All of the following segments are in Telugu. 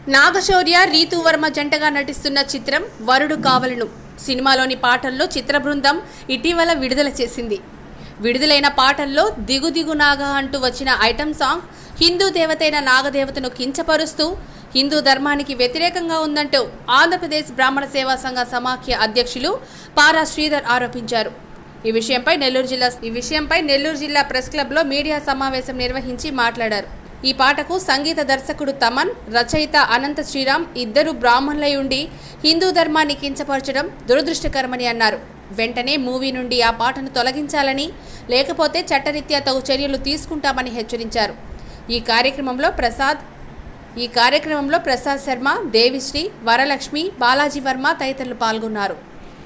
నాగశౌర్య రీతు వర్మ జంటగా నటిస్తున్న చిత్రం వరుడు కావలను సినిమాలోని పాటల్లో చిత్ర బృందం ఇటీవల విడుదల చేసింది విడుదలైన పాటల్లో దిగు దిగు నాగ అంటూ వచ్చిన ఐటమ్ సాంగ్ హిందూ దేవతైన నాగదేవతను కించపరుస్తూ హిందూ ధర్మానికి వ్యతిరేకంగా ఉందంటూ ఆంధ్రప్రదేశ్ బ్రాహ్మణ సేవా సంఘ సమాఖ్య అధ్యక్షులు పారా శ్రీధర్ ఆరోపించారు ఈ విషయంపై నెల్లూరు జిల్లా ఈ విషయంపై నెల్లూరు జిల్లా ప్రెస్ క్లబ్లో మీడియా సమావేశం నిర్వహించి మాట్లాడారు ఈ పాటకు సంగీత దర్శకుడు తమన్ రచయిత అనంత శ్రీరామ్ ఇద్దరు బ్రాహ్మణులై ఉండి హిందూ ధర్మాన్ని కించపరచడం దురదృష్టకరమని అన్నారు వెంటనే మూవీ నుండి ఆ పాటను తొలగించాలని లేకపోతే చట్టరీత్యా తగు చర్యలు తీసుకుంటామని హెచ్చరించారు ఈ కార్యక్రమంలో ప్రసాద్ ఈ కార్యక్రమంలో ప్రసాద్ శర్మ దేవిశ్రీ వరలక్ష్మి బాలాజీ వర్మ తదితరులు పాల్గొన్నారు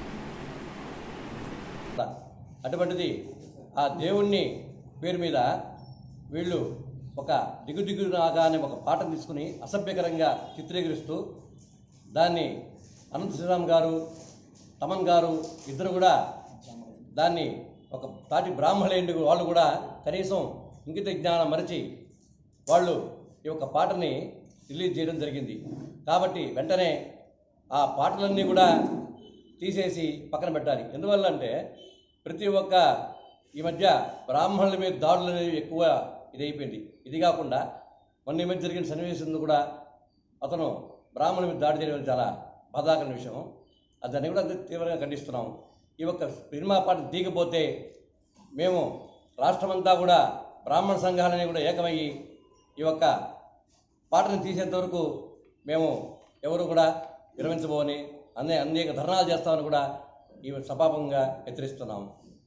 అటువంటిది ఆ దేవుణ్ణి పేరు మీద వీళ్ళు ఒక దిగు దిగు నాగా అనే ఒక పాటను తీసుకుని అసభ్యకరంగా చిత్రీకరిస్తూ దాన్ని అనంత శ్రీరామ్ గారు తమన్ గారు ఇద్దరు కూడా దాన్ని ఒక తాటి బ్రాహ్మణులైన వాళ్ళు కూడా కనీసం ఇంకిత జ్ఞానం మరచి వాళ్ళు ఈ యొక్క పాటని రిలీజ్ చేయడం జరిగింది కాబట్టి వెంటనే ఆ పాటలన్నీ కూడా తీసేసి పక్కన పెట్టాలి ఎందువల్ల అంటే ప్రతి ఒక్క ఈ మధ్య బ్రాహ్మణుల మీద దాడులు అనేవి ఎక్కువ ఇది అయిపోయింది ఇది కాకుండా మొన్న ఈ మధ్య జరిగిన సన్నివేశంలో కూడా అతను బ్రాహ్మణుల మీద దాడి చేయడం చాలా బాధాకరమైన విషయం అది దాన్ని కూడా అంతే తీవ్రంగా ఖండిస్తున్నాం ఈ ఒక్క సినిమా పాట దిగపోతే మేము రాష్ట్రమంతా కూడా బ్రాహ్మణ సంఘాలని కూడా ఏకమయ్యి ఈ యొక్క పాటను తీసేంత వరకు మేము ఎవరు కూడా విరమించబోని అనే అనేక ధర్నాలు చేస్తామని కూడా ఈ సభాపంగా హెచ్చరిస్తున్నాం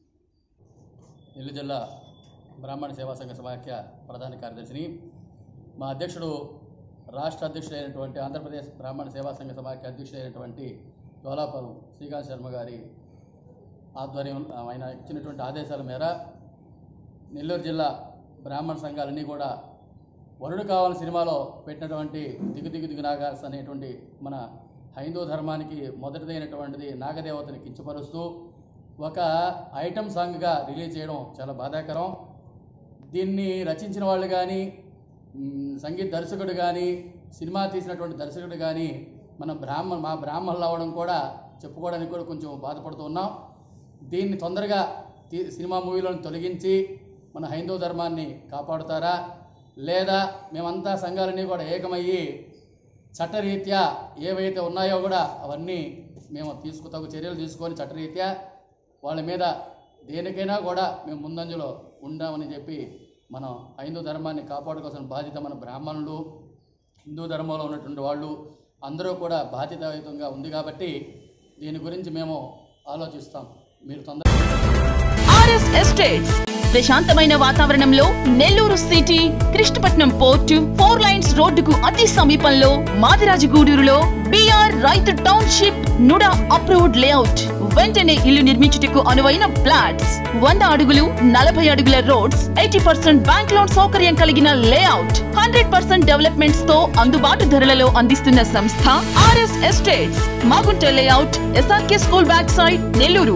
నెల్లూరు జిల్లా బ్రాహ్మణ సేవా సంఘ సమాఖ్య ప్రధాన కార్యదర్శిని మా అధ్యక్షుడు రాష్ట్ర అధ్యక్షుడైనటువంటి ఆంధ్రప్రదేశ్ బ్రాహ్మణ సేవా సంఘ సమాఖ్య అధ్యక్షుడైనటువంటి జ్వాలాపురం శ్రీకాంత్ శర్మ గారి ఆధ్వర్యం ఆయన ఇచ్చినటువంటి ఆదేశాల మేర నెల్లూరు జిల్లా బ్రాహ్మణ సంఘాలన్నీ కూడా వరుడు కావాలని సినిమాలో పెట్టినటువంటి దిగు దిగు దిగు నాగాస్ అనేటువంటి మన హైందవ ధర్మానికి మొదటిదైనటువంటిది నాగదేవతని కించపరుస్తూ ఒక ఐటమ్ సాంగ్గా రిలీజ్ చేయడం చాలా బాధాకరం దీన్ని రచించిన వాళ్ళు కానీ మ్, సంగీత దర్శకుడు కానీ సినిమా తీసినటువంటి దర్శకుడు కానీ మన బ్రాహ్మణ మా బ్రాహ్మణులు అవ్వడం కూడా చెప్పుకోవడానికి కూడా కొంచెం బాధపడుతూ ఉన్నాం దీన్ని తొందరగా తీ- సినిమా మూవీలను తొలగించి మన హైందవ ధర్మాన్ని కాపాడుతారా లేదా మేమంతా సంఘాలన్నీ కూడా ఏకమయ్యి చట్టరీత్యా ఏవైతే ఉన్నాయో కూడా అవన్నీ మేము తీసుకు తగు చర్యలు తీసుకొని చట్టరీత్యా వాళ్ళ మీద దేనికైనా కూడా మేము ముందంజలో ఉండామని చెప్పి మనం హైందూ ధర్మాన్ని కాపాడుకోవాల్సిన బాధ్యత మన బ్రాహ్మణులు హిందూ ధర్మంలో ఉన్నటువంటి వాళ్ళు అందరూ కూడా బాధ్యతాయుతంగా ఉంది కాబట్టి దీని గురించి మేము ఆలోచిస్తాం మీరు తొందర ఆర్ఎస్ ఎస్టేట్స్ ప్రశాంతమైన వాతావరణంలో Nellore city Krishnapatnam port four lines రోడ్డుకు అతి సమీపంలో మాదిరాజగూడూరులో బిఆర్ రైతు టౌన్షిప్ నుడా అప్రూవ్డ్ లేఅవుట్ వెంటనే ఇల్లు నిర్మించుటకు అనువైన ప్లాట్స్ వంద అడుగులు నలభై అడుగుల roads eighty percent bank loan సౌకర్యం కలిగిన లేఅవుట్ హండ్రెడ్ పర్సెంట్ డెవలప్మెంట్స్ తో అందుబాటు ధరలలో అందిస్తున్న సంస్థ R S estates Magunta layout S R K school back side Nellore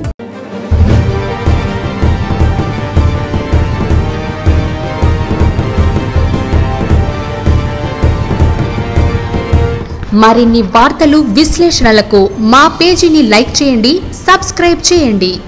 మరిన్ని వార్తలు విశ్లేషణలకు మా పేజీని లైక్ చేయండి సబ్స్క్రైబ్ చేయండి